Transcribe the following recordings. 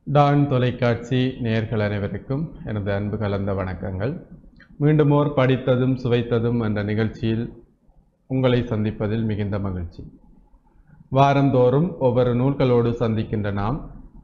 Don தொலைக்காட்சி நேயர்கள் அனைவருக்கும் எனது அன்பு கலந்த வணக்கங்கள் மீண்டும் ஓர் படித்ததும் சுவைத்ததும் என்ற நிகழ்ச்சியில் உங்களை சந்திப்பதில் மிகுந்த மகிழ்ச்சி வாரந்தோறும் ஒவ்வொரு நூல்களோடு சந்திக்கின்ற நாம்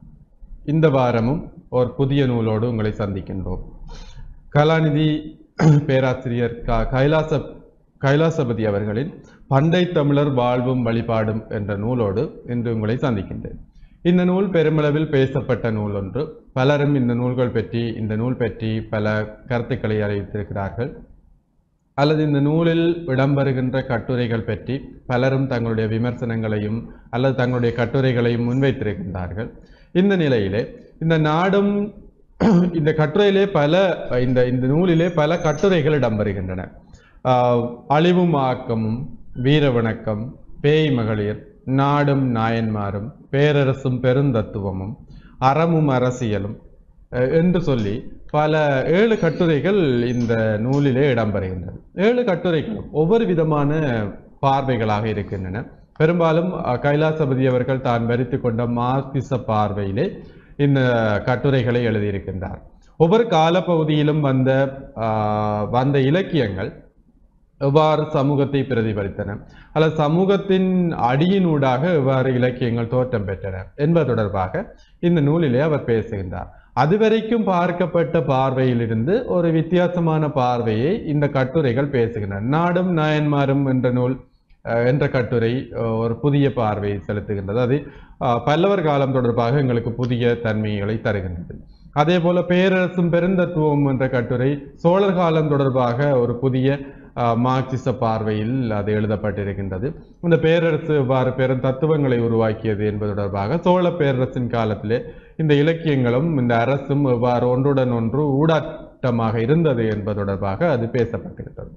இந்த வாரமும் ஒரு புதிய நூலோடு உங்களை சந்திக்கின்றோம் கலாநிதி பேராசிரியர் க கைலாச கைலாசபதி அவர்களின் பண்டை தமிழர் வாழ்வும் வழிபாடும் என்ற நூலோடு இன்று உங்களை சந்திக்கின்றேன் இந்த நூல் பெருமளவில் பேசப்பட்ட நூல் ஒன்று பலரும் இந்த நூல்கள் பற்றி இந்த நூல் பற்றி பல கருத்துக்களை அறிவித்திருக்கிறார்கள் அல்லது இந்த நூலில் இடம்பெறுகின்ற கட்டுரைகள் பற்றி பலரும் தங்களுடைய விமர்சனங்களையும் அல்லது தங்களுடைய கட்டுரைகளையும் முன்வைத்திருக்கின்றார்கள் இந்த நிலையிலே இந்த நாடும் இந்த கட்டுரையிலே பல இந்த இந்த நூலிலே பல கட்டுரைகள் இடம்பெறுகின்றன ஆஹ் அழிவும் ஆக்கமும் வீர வணக்கம் பேய் மகளிர் நாடும் நாயன்மாரும் பேரரசும் பெருந்தத்துவமும் அறமும் அரசியலும் அஹ் என்று சொல்லி பல ஏழு கட்டுரைகள் இந்த நூலிலே இடம்பெறுகின்றன ஏழு கட்டுரைகளும் ஒவ்வொரு விதமான பார்வைகளாக இருக்கின்றன பெரும்பாலும் அஹ், கைலாசபதி அவர்கள் தான் வரித்து கொண்ட மார்க்சிச பார்வையிலே இந்த கட்டுரைகளை எழுதியிருக்கின்றார் ஒவ்வொரு காலப்பகுதியிலும் வந்த ஆஹ், வந்த இலக்கியங்கள் எவ்வாறு சமூகத்தை பிரதிபலித்தன அல்லது சமூகத்தின் அடியினூடாக எவ்வாறு இலக்கியங்கள் தோற்றம் பெற்றன என்பது தொடர்பாக இந்த நூலிலே அவர் பேசுகின்றார் அதுவரைக்கும் பார்க்கப்பட்ட பார்வையிலிருந்து ஒரு வித்தியாசமான பார்வையை இந்த கட்டுரைகள் பேசுகின்றன நாடும் நாயன்மாரும் என்ற நூல் அஹ், என்ற கட்டுரை அஹ், ஒரு புதிய பார்வையை செலுத்துகின்றது அது அஹ், பல்லவர் காலம் தொடர்பாக எங்களுக்கு புதிய தன்மைகளை தருகின்றது அதே போல பேரரசும் பெருந்தத்துவம் என்ற கட்டுரை சோழர் காலம் தொடர்பாக ஒரு புதிய அஹ், மார்க்சிச பார்வையில் அது எழுதப்பட்டிருக்கின்றது இந்த பேரரசு எவ்வாறு பெரும் தத்துவங்களை உருவாக்கியது என்பது தொடர்பாக சோழ பேரரசின் காலத்திலே இந்த இலக்கியங்களும் இந்த அரசும் எவ்வாறு ஒன்றுடன் ஒன்று ஊடாட்டமாக இருந்தது என்பது தொடர்பாக அது பேசப்பட்டிருக்கிறது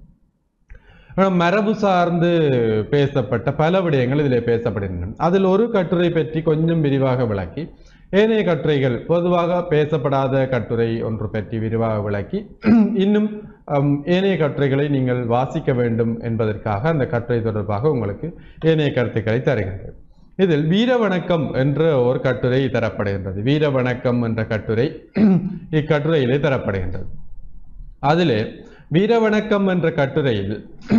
ஆனா, மரபு சார்ந்து பேசப்பட்ட பல விடயங்கள் இதிலே பேசப்படுகின்றன அதில் ஒரு கட்டுரை பற்றி கொஞ்சம் விரிவாக விளக்கி ஏனைய கட்டுரைகள் பொதுவாக பேசப்படாத கட்டுரை ஒன்று பற்றி விரிவாக விளக்கி இன்னும் ஹம், ஏனைய கட்டுரைகளை நீங்கள் வாசிக்க வேண்டும் என்பதற்காக அந்த கட்டுரை தொடர்பாக உங்களுக்கு ஏனைய கருத்துக்களை தருகின்றது இதில் வீர வணக்கம் என்ற ஒரு கட்டுரை தரப்படுகின்றது வீர வணக்கம் என்ற கட்டுரை இக்கட்டுரையிலே தரப்படுகின்றது அதிலே வீரவணக்கம் என்ற கட்டுரையில்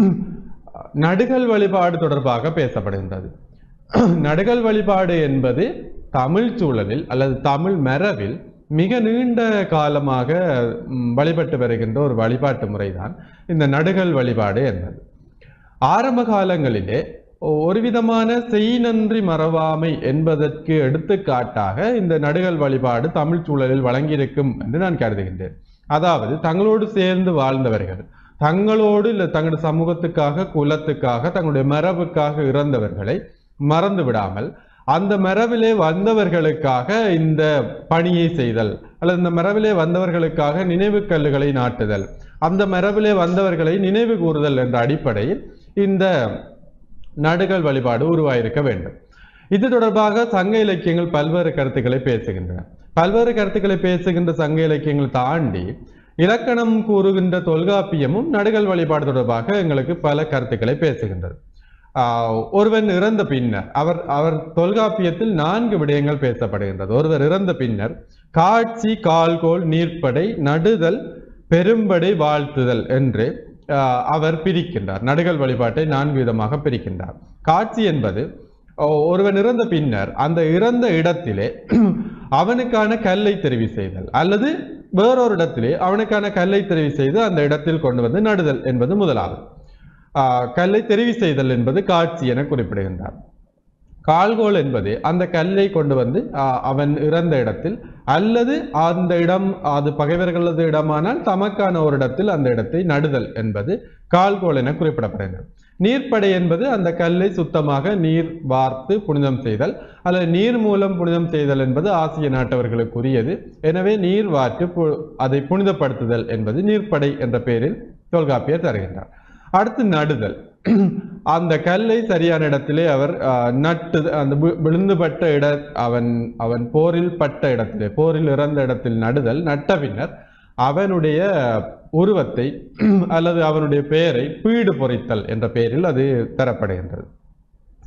நடுகள் வழிபாடு தொடர்பாக பேசப்படுகின்றது நடுகள் வழிபாடு என்பது தமிழ் சூழலில் அல்லது தமிழ் மரபில் மிக நீண்ட காலமாக ம், வழிபட்டு வருகின்ற ஒரு வழிபாட்டு முறைதான் இந்த நடுகள் வழிபாடு என்பது ஆரம்ப காலங்களிலே ஒரு விதமான செய்நன்றி மறவாமை என்பதற்கு எடுத்துக்காட்டாக இந்த நடுகள் வழிபாடு தமிழ் சூழலில் வழங்கியிருக்கும் என்று நான் கருதுகின்றேன் அதாவது தங்களோடு சேர்ந்து வாழ்ந்தவர்கள் தங்களோடு இல்லை தங்களுடைய சமூகத்துக்காக குலத்துக்காக தங்களுடைய மரபுக்காக இறந்தவர்களை மறந்து விடாமல் அந்த மரபிலே வந்தவர்களுக்காக இந்த பணியை செய்தல் அல்லது இந்த மரபிலே வந்தவர்களுக்காக நினைவு கல்லுகளை நாட்டுதல் அந்த மரபிலே வந்தவர்களை நினைவு கூறுதல் என்ற அடிப்படையில் இந்த நடுகள் வழிபாடு உருவாயிருக்க வேண்டும் இது தொடர்பாக சங்க இலக்கியங்கள் பல்வேறு கருத்துக்களை பேசுகின்றன பல்வேறு கருத்துக்களை பேசுகின்ற சங்க இலக்கியங்கள் தாண்டி இலக்கணம் கூறுகின்ற தொல்காப்பியமும் நடுகள் வழிபாடு தொடர்பாக எங்களுக்கு பல கருத்துக்களை பேசுகின்றது ஆஹ் ஒருவன் இறந்த பின்னர் அவர் அவர் தொல்காப்பியத்தில் நான்கு விடயங்கள் பேசப்படுகின்றது ஒருவர் இறந்த பின்னர் காட்சி கால்கோல் நீர்ப்படை நடுதல் பெரும்படை வாழ்த்துதல் என்று ஆஹ் அவர் பிரிக்கின்றார் நடுகள் வழிபாட்டை நான்கு விதமாக பிரிக்கின்றார் காட்சி என்பது ஒ- ஒருவன் இறந்த பின்னர் அந்த இறந்த இடத்திலே அவனுக்கான கல்லை தெரிவு செய்தல் அல்லது வேறொரு இடத்திலே அவனுக்கான கல்லை தெரிவு செய்து அந்த இடத்தில் கொண்டு வந்து நடுதல் என்பது முதலாவது ஆஹ் கல்லை தெரிவு செய்தல் என்பது காட்சி என குறிப்பிடுகின்றார் கால்கோல் என்பது அந்த கல்லை கொண்டு வந்து ஆஹ், அவன் இறந்த இடத்தில் அல்லது அந்த இடம் அது பகைவர்களது இடமானால் தமக்கான ஒரு இடத்தில் அந்த இடத்தை நடுதல் என்பது கால்கோல் என குறிப்பிடப்படுகிறது நீர்ப்படை என்பது அந்த கல்லை சுத்தமாக நீர் வார்த்து புனிதம் செய்தல் அல்லது நீர் மூலம் புனிதம் செய்தல் என்பது ஆசிய நாட்டவர்களுக்குரியது எனவே நீர் வார்த்து பு- அதை புனிதப்படுத்துதல் என்பது நீர்ப்படை என்ற பெயரில் தொல்காப்பியர் தருகின்றார் அடுத்து நடுதல் அந்த கல்லை சரியான இடத்திலே அவர் ஆஹ், நட்டு அந்த வி- விழுந்துபட்ட இட அவன் அவன் போரில் பட்ட இடத்திலே போரில் இறந்த இடத்தில் நடுதல் நட்ட பின்னர் அவனுடைய உருவத்தை அல்லது அவனுடைய பெயரை பீடு பொறித்தல் என்ற பெயரில் அது தரப்படுகின்றது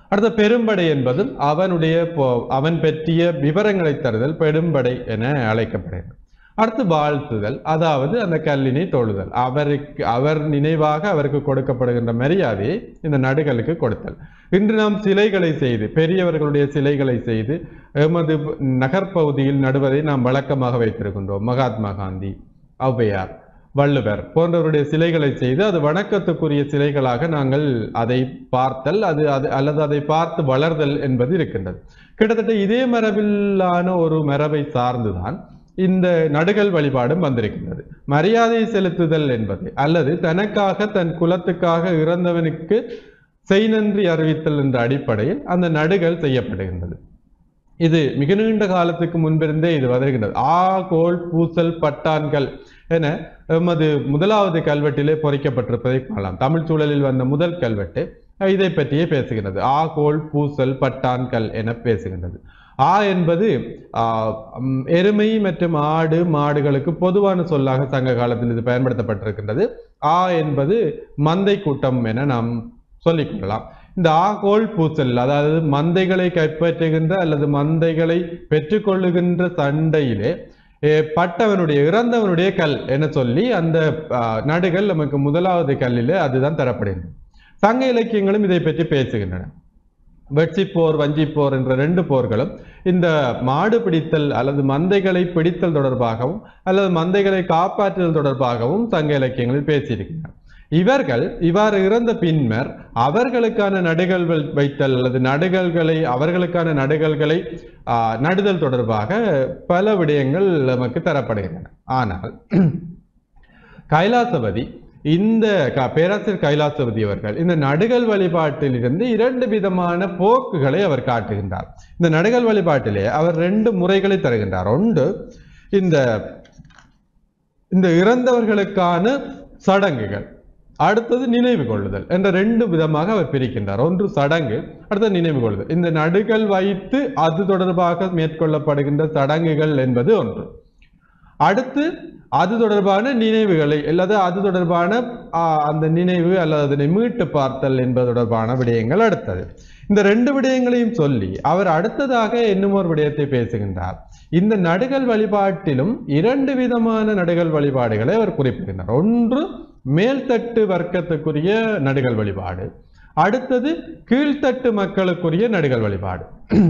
அடுத்த பெரும்படை என்பதும் அவனுடைய பொ- அவன் பற்றிய விவரங்களை தருதல் பெரும்படை என அழைக்கப்படுகிறது அடுத்து வாழ்த்துதல் அதாவது அந்த கல்லினை தொழுதல் அவருக்கு அவர் நினைவாக அவருக்கு கொடுக்கப்படுகின்ற மரியாதையை இந்த நடுகளுக்கு கொடுத்தல் இன்று நாம் சிலைகளை செய்து பெரியவர்களுடைய சிலைகளை செய்து எமது நகர்ப்பகுதியில் நடுவதை நாம் வழக்கமாக வைத்திருக்கின்றோம் மகாத்மா காந்தி ஔவையார் வள்ளுவர் போன்றவருடைய சிலைகளை செய்து அது வணக்கத்துக்குரிய சிலைகளாக நாங்கள் அதை பார்த்தல் அது அது அல்லது அதை பார்த்து வளர்தல் என்பது இருக்கின்றது கிட்டத்தட்ட இதே மரபிலான ஒரு மரபை சார்ந்துதான் இந்த நடுகள் வழிபாடும் வந்திருக்கின்றது மரியாதை செலுத்துதல் என்பது அல்லது தனக்காக தன் குலத்துக்காக இறந்தவனுக்கு செய் நன்றி அறிவித்தல் என்ற அடிப்படையில் அந்த நடுகள் செய்யப்படுகின்றது இது மிக நீண்ட காலத்துக்கு முன்பிருந்தே இது வருகின்றது ஆ கோல் பூசல் பட்டான்கள் என எமது முதலாவது கல்வெட்டிலே பொறிக்கப்பட்டிருப்பதை காணலாம் தமிழ் சூழலில் வந்த முதல் கல்வெட்டு இதை பற்றியே பேசுகின்றது ஆ கோல் பூசல் பட்டான்கள் என பேசுகின்றது ஆ என்பது ஆ, ம், எருமை மற்றும் ஆடு மாடுகளுக்கு பொதுவான சொல்லாக சங்க காலத்தில் இது பயன்படுத்தப்பட்டிருக்கின்றது ஆ என்பது மந்தை கூட்டம் என நாம் சொல்லிக் கொள்ளலாம் இந்த ஆகோல் பூசல் அதாவது மந்தைகளை கைப்பற்றுகின்ற அல்லது மந்தைகளை பெற்றுக்கொள்ளுகின்ற சண்டையிலே ஏ, பட்டவனுடைய இறந்தவனுடைய கல் என சொல்லி அந்த ஆ, நடுகள் நமக்கு முதலாவது கல்லிலே அதுதான் தரப்படுகின்றது சங்க இலக்கியங்களும் இதை பற்றி பேசுகின்றன வெட்சிப்போர் வஞ்சிப்போர் என்ற ரெண்டு போர்களும் இந்த மாடு பிடித்தல் அல்லது மந்தைகளை பிடித்தல் தொடர்பாகவும் அல்லது மந்தைகளை காப்பாற்றுதல் தொடர்பாகவும் சங்க இலக்கியங்களில் பேசியிருக்கின்றனர் இவர்கள் இவ்வாறு இறந்த பின்னர் அவர்களுக்கான நடுகள் வை- வைத்தல் அல்லது நடுகல்களை அவர்களுக்கான நடுகல்களை ஆ, நடுதல் தொடர்பாக பல விடயங்கள் நமக்கு தரப்படுகின்றன ஆனால் கைலாசபதி இந்த க- பேராசிரியர் கைலாசபதி அவர்கள் இந்த நடுகள் வழிபாட்டில் இருந்து இரண்டு விதமான போக்குகளை அவர் காட்டுகின்றார் இந்த நடுகள் வழிபாட்டிலே அவர் ரெண்டு முறைகளை தருகின்றார் ஒன்று இந்த இந்த இறந்தவர்களுக்கான சடங்குகள் அடுத்தது நினைவு கொள்ளுதல் என்ற ரெண்டு விதமாக அவர் பிரிக்கின்றார் ஒன்று சடங்கு அடுத்தது நினைவு கொள்ளுதல் இந்த நடுகள் வைத்து அது தொடர்பாக மேற்கொள்ளப்படுகின்ற சடங்குகள் என்பது ஒன்று அடுத்து அது தொடர்பான நினைவுகளை அல்லது அது தொடர்பான ஆ, அந்த நினைவு அல்லது அதனை மீட்டு பார்த்தல் என்பது தொடர்பான விடயங்கள் அடுத்தது இந்த ரெண்டு விடயங்களையும் சொல்லி அவர் அடுத்ததாக இன்னும் ஒரு விடயத்தை பேசுகின்றார் இந்த நடுகள் வழிபாட்டிலும் இரண்டு விதமான நடுகள் வழிபாடுகளை அவர் குறிப்பிடுகின்றார் ஒன்று மேல்தட்டு வர்க்கத்துக்குரிய நடுகள் வழிபாடு அடுத்தது கீழ்த்தட்டு மக்களுக்குரிய நடுகள் வழிபாடு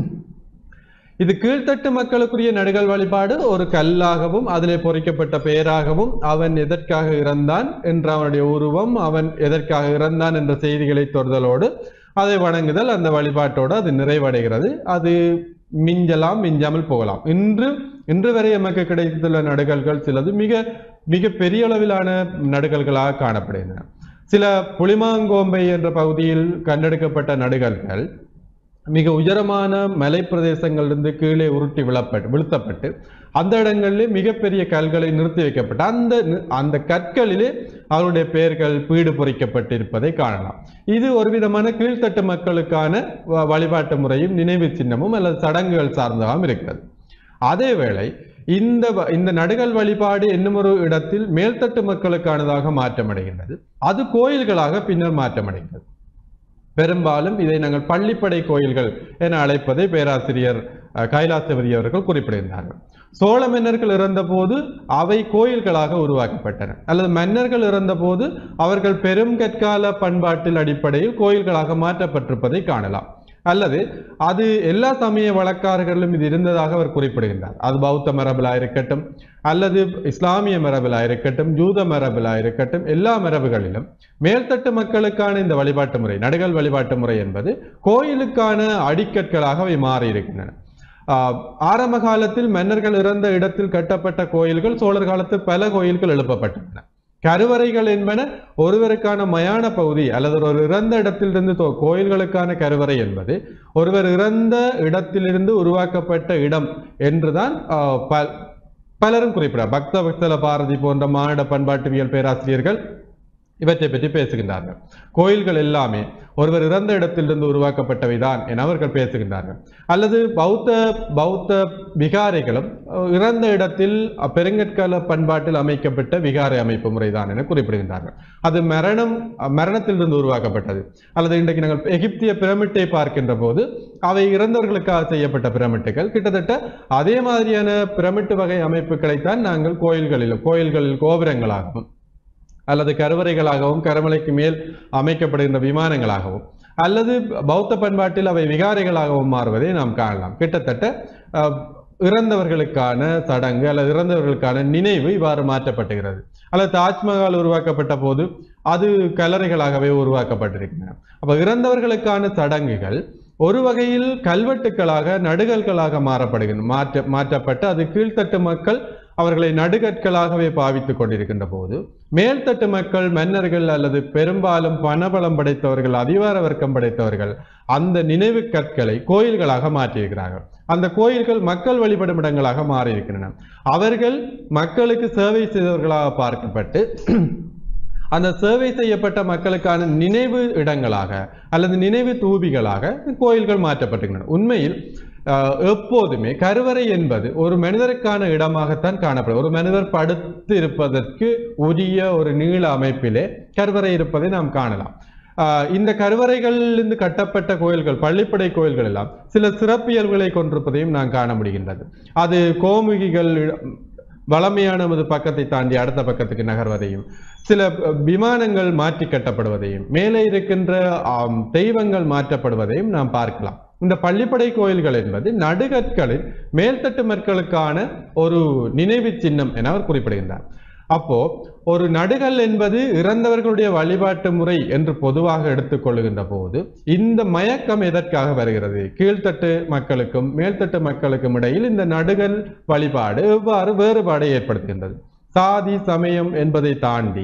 இது கீழ்த்தட்டு மக்களுக்குரிய நடுகள் வழிபாடு ஒரு கல்லாகவும் அதிலே பொறிக்கப்பட்ட பெயராகவும் அவன் எதற்காக இறந்தான் என்ற அவனுடைய உருவம் அவன் எதற்காக இறந்தான் என்ற செய்திகளை தொடுதலோடு அதை வணங்குதல் அந்த வழிபாட்டோடு அது நிறைவடைகிறது அது மிஞ்சலாம் மிஞ்சாமல் போகலாம் இன்று இன்று வரை எமக்கு கிடைத்துள்ள நடுகல்கள் சிலது மிக மிக பெரிய அளவிலான நடுகல்களாக காணப்படுகின்றன சில புளிமாங்கோம்பை என்ற பகுதியில் கண்டெடுக்கப்பட்ட நடுகல்கள் மிக உயரமான மலை பிரதேசங்களிலிருந்து கீழே உருட்டி விழப்பட்டு விழுத்தப்பட்டு அந்த இடங்களிலே மிகப்பெரிய கல்களை நிறுத்தி வைக்கப்பட்டு அந்த நி- அந்த கற்களிலே அவருடைய பெயர்கள் பீடு பொறிக்கப்பட்டிருப்பதை காணலாம் இது ஒரு விதமான கீழ்த்தட்டு மக்களுக்கான வ- வழிபாட்டு முறையும் நினைவு சின்னமும் அல்லது சடங்குகள் சார்ந்ததாகவும் இருக்கிறது அதேவேளை இந்த வ- இந்த நடுகள் வழிபாடு என்னும் ஒரு இடத்தில் மேல்தட்டு மக்களுக்கானதாக மாற்றமடைகின்றது அது கோயில்களாக பின்னர் மாற்றமடைகிறது பெரும்பாலும் இதை நாங்கள் பள்ளிப்படை கோயில்கள் என அழைப்பதை பேராசிரியர் அஹ், கைலாசபதி அவர்கள் குறிப்பிடுகின்றார்கள் சோழ மன்னர்கள் இறந்தபோது அவை கோயில்களாக உருவாக்கப்பட்டன அல்லது மன்னர்கள் இறந்தபோது அவர்கள் பெரும் கற்கால பண்பாட்டில் அடிப்படையில் கோயில்களாக மாற்றப்பட்டிருப்பதை காணலாம் அல்லது அது எல்லா சமய வழக்காறுகளிலும் இது இருந்ததாக அவர் குறிப்பிடுகின்றார் அது பௌத்த மரபிலா இருக்கட்டும் அல்லது இஸ்லாமிய மரபிலா இருக்கட்டும் யூத மரபிலா இருக்கட்டும் எல்லா மரபுகளிலும் மேல்தட்டு மக்களுக்கான இந்த வழிபாட்டு முறை நடுகள் வழிபாட்டு முறை என்பது கோயிலுக்கான அடிக்கற்களாக அவை மாறி இருக்கின்றன ஆஹ் ஆரம்ப காலத்தில் மன்னர்கள் இறந்த இடத்தில் கட்டப்பட்ட கோயில்கள் சோழர் காலத்தில் பல கோயில்கள் எழுப்பப்பட்டன கருவறைகள் என்பன ஒருவருக்கான மயான பகுதி அல்லது ஒரு இறந்த இடத்திலிருந்து தோ- கோயில்களுக்கான கருவறை என்பது ஒருவர் இறந்த இடத்திலிருந்து உருவாக்கப்பட்ட இடம் என்றுதான் ஆஹ், ப- பலரும் குறிப்பிடார் பக்த பக்தல பாரதி போன்ற மானிட பண்பாட்டுவியல் பேராசிரியர்கள் இவற்றை பற்றி பேசுகின்றார்கள் கோயில்கள் எல்லாமே ஒருவர் இறந்த இடத்திலிருந்து உருவாக்கப்பட்டவைதான் என அவர்கள் பேசுகின்றார்கள் அல்லது பௌத்த பௌத்த விகாரைகளும் அஹ், இறந்த இடத்தில் அஹ், பெருங்கற்கால பண்பாட்டில் அமைக்கப்பட்ட விகாரை அமைப்பு முறைதான் என குறிப்பிடுகின்றார்கள் அது மரணம் அஹ், மரணத்திலிருந்து உருவாக்கப்பட்டது அல்லது இன்றைக்கு நாங்கள் எகிப்திய பிரமிட்டை பார்க்கின்ற போது அவை இறந்தவர்களுக்காக செய்யப்பட்ட பிரமிட்டுகள் கிட்டத்தட்ட அதே மாதிரியான பிரமிட்டு வகை அமைப்புகளைத்தான் நாங்கள் கோயில்களில் கோயில்களில் கோபுரங்களாகவும் அல்லது கருவறைகளாகவும் கருமலைக்கு மேல் அமைக்கப்படுகின்ற விமானங்களாகவும் அல்லது பௌத்த பண்பாட்டில் அவை விகாரைகளாகவும் மாறுவதை நாம் காணலாம் கிட்டத்தட்ட அஹ், இறந்தவர்களுக்கான சடங்கு அல்லது இறந்தவர்களுக்கான நினைவு இவ்வாறு மாற்றப்பட்டுகிறது அல்லது தாஜ்மஹால் உருவாக்கப்பட்ட போது அது கல்லறைகளாகவே உருவாக்கப்பட்டிருக்கின்றன அப்ப இறந்தவர்களுக்கான சடங்குகள் ஒரு வகையில் கல்வெட்டுக்களாக நடுகல்களாக மாறப்படுகின்றன மாற்ற மாற்றப்பட்டு அது கீழ்த்தட்டு மக்கள் அவர்களை நடுகற்களாகவே பாவித்துக் கொண்டிருக்கின்ற போது மேல்தட்டு மக்கள் மன்னர்கள் அல்லது பெரும்பாலும் பணபலம் படைத்தவர்கள் அதிகார வர்க்கம் படைத்தவர்கள் அந்த நினைவு கற்களை கோயில்களாக மாற்றியிருக்கிறார்கள் அந்த கோயில்கள் மக்கள் வழிபடும் இடங்களாக மாறியிருக்கின்றன அவர்கள் மக்களுக்கு சேவை செய்தவர்களாக பார்க்கப்பட்டு அந்த சேவை செய்யப்பட்ட மக்களுக்கான நினைவு இடங்களாக அல்லது நினைவு தூபிகளாக கோயில்கள் மாற்றப்பட்டுகின்றன உண்மையில் ஆஹ், எப்போதுமே கருவறை என்பது ஒரு மனிதருக்கான இடமாகத்தான் காணப்படும் ஒரு மனிதர் படுத்து இருப்பதற்கு உரிய ஒரு நீள அமைப்பிலே கருவறை இருப்பதை நாம் காணலாம் ஆஹ், இந்த கருவறைகளிலிருந்து கட்டப்பட்ட கோயில்கள் பள்ளிப்படை கோயில்கள் எல்லாம் சில சிறப்பியல்களை கொண்டிருப்பதையும் நாம் காண முடிகின்றது அது கோமுகிகள் வளமையான நமது பக்கத்தை தாண்டி அடுத்த பக்கத்துக்கு நகர்வதையும் சில அஹ், விமானங்கள் மாற்றி கட்டப்படுவதையும் மேலே இருக்கின்ற ஆம், தெய்வங்கள் மாற்றப்படுவதையும் நாம் பார்க்கலாம் இந்த பள்ளிப்படை கோயில்கள் என்பது நடுகற்களின் மேல்தட்டு மக்களுக்கான ஒரு நினைவு சின்னம் என அவர் குறிப்பிடுகின்றார் அப்போ ஒரு நடுகல் என்பது இறந்தவர்களுடைய வழிபாட்டு முறை என்று பொதுவாக எடுத்துக்கொள்ளுகின்ற போது இந்த மயக்கம் எதற்காக வருகிறது கீழ்த்தட்டு மக்களுக்கும் மேல்தட்டு மக்களுக்கும் இடையில் இந்த நடுகல் வழிபாடு எவ்வாறு வேறுபாடை ஏற்படுத்துகின்றது சாதி சமயம் என்பதை தாண்டி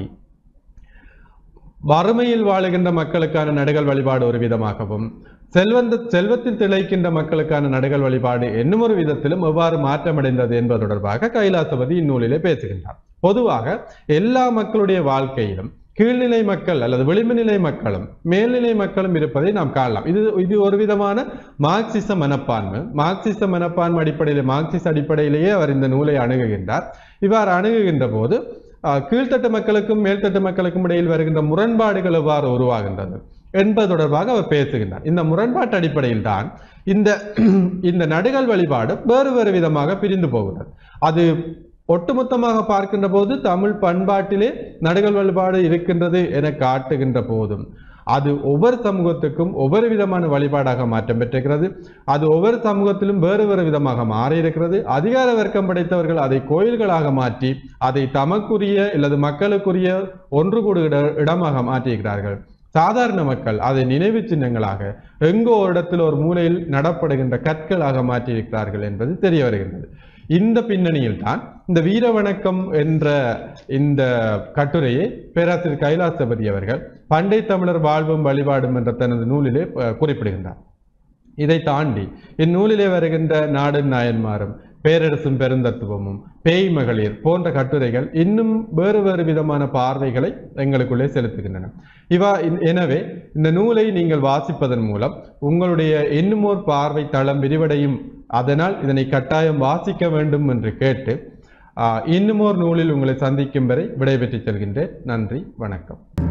வறுமையில் வாழுகின்ற மக்களுக்கான நடுகள் வழிபாடு ஒரு விதமாகவும் செல்வந்த செல்வத்தில் திளைக்கின்ற மக்களுக்கான நடுகள் வழிபாடு என்னும் ஒரு விதத்திலும் எவ்வாறு மாற்றமடைந்தது என்பது தொடர்பாக கைலாசபதி இந்நூலிலே பேசுகின்றார் பொதுவாக எல்லா மக்களுடைய வாழ்க்கையிலும் கீழ்நிலை மக்கள் அல்லது விளிம்பு நிலை மக்களும் மேல்நிலை மக்களும் இருப்பதை நாம் காணலாம் இது இது ஒரு விதமான மார்க்சிச மனப்பான்மை மார்க்சிச மனப்பான்மை அடிப்படையிலே மார்க்சிச அடிப்படையிலேயே அவர் இந்த நூலை அணுகுகின்றார் இவ்வாறு அணுகுகின்ற போது ஆஹ், கீழ்த்தட்டு மக்களுக்கும் மேல்தட்டு மக்களுக்கும் இடையில் வருகின்ற முரண்பாடுகள் எவ்வாறு உருவாகின்றது என்பது தொடர்பாக அவர் பேசுகின்றார் இந்த முரண்பாட்டு அடிப்படையில் தான் இந்த இந்த நடுகள் வழிபாடு வேறு வேறு விதமாக பிரிந்து போகிறது அது ஒட்டுமொத்தமாக பார்க்கின்ற போது தமிழ் பண்பாட்டிலே நடுகள் வழிபாடு இருக்கின்றது என காட்டுகின்ற போதும் அது ஒவ்வொரு சமூகத்துக்கும் ஒவ்வொரு விதமான வழிபாடாக மாற்றம் பெற்றிருக்கிறது அது ஒவ்வொரு சமூகத்திலும் வேறு வேறு விதமாக மாறியிருக்கிறது அதிகார வர்க்கம் படைத்தவர்கள் அதை கோயில்களாக மாற்றி அதை தமக்குரிய அல்லது மக்களுக்குரிய ஒன்று கூடு இட- இடமாக மாற்றியிருக்கிறார்கள் சாதாரண மக்கள் அதை நினைவு சின்னங்களாக எங்கோ ஒரு இடத்தில் ஒரு மூலையில் நடப்படுகின்ற கற்களாக மாற்றியிருக்கிறார்கள் என்பது தெரிய வருகின்றது இந்த பின்னணியில் தான் இந்த வீர வணக்கம் என்ற இந்த கட்டுரையை பேராசிரியர் கைலாசபதி அவர்கள் பண்டை தமிழர் வாழ்வும் வழிபாடும் என்ற தனது நூலிலே அஹ், குறிப்பிடுகின்றார் இதை தாண்டி இந்நூலிலே வருகின்ற நாடன் நாயன்மாரும் பேரரசும் பெருந்தத்துவமும் பேய் மகளிர் போன்ற கட்டுரைகள் இன்னும் வேறு வேறு விதமான பார்வைகளை எங்களுக்குள்ளே செலுத்துகின்றன இவா இன்- எனவே இந்த நூலை நீங்கள் வாசிப்பதன் மூலம் உங்களுடைய இன்னுமோர் பார்வை தளம் விரிவடையும் அதனால் இதனை கட்டாயம் வாசிக்க வேண்டும் என்று கேட்டு ஆஹ், இன்னுமோர் நூலில் உங்களை சந்திக்கும் வரை விடைபெற்றுச் செல்கின்றேன் நன்றி வணக்கம்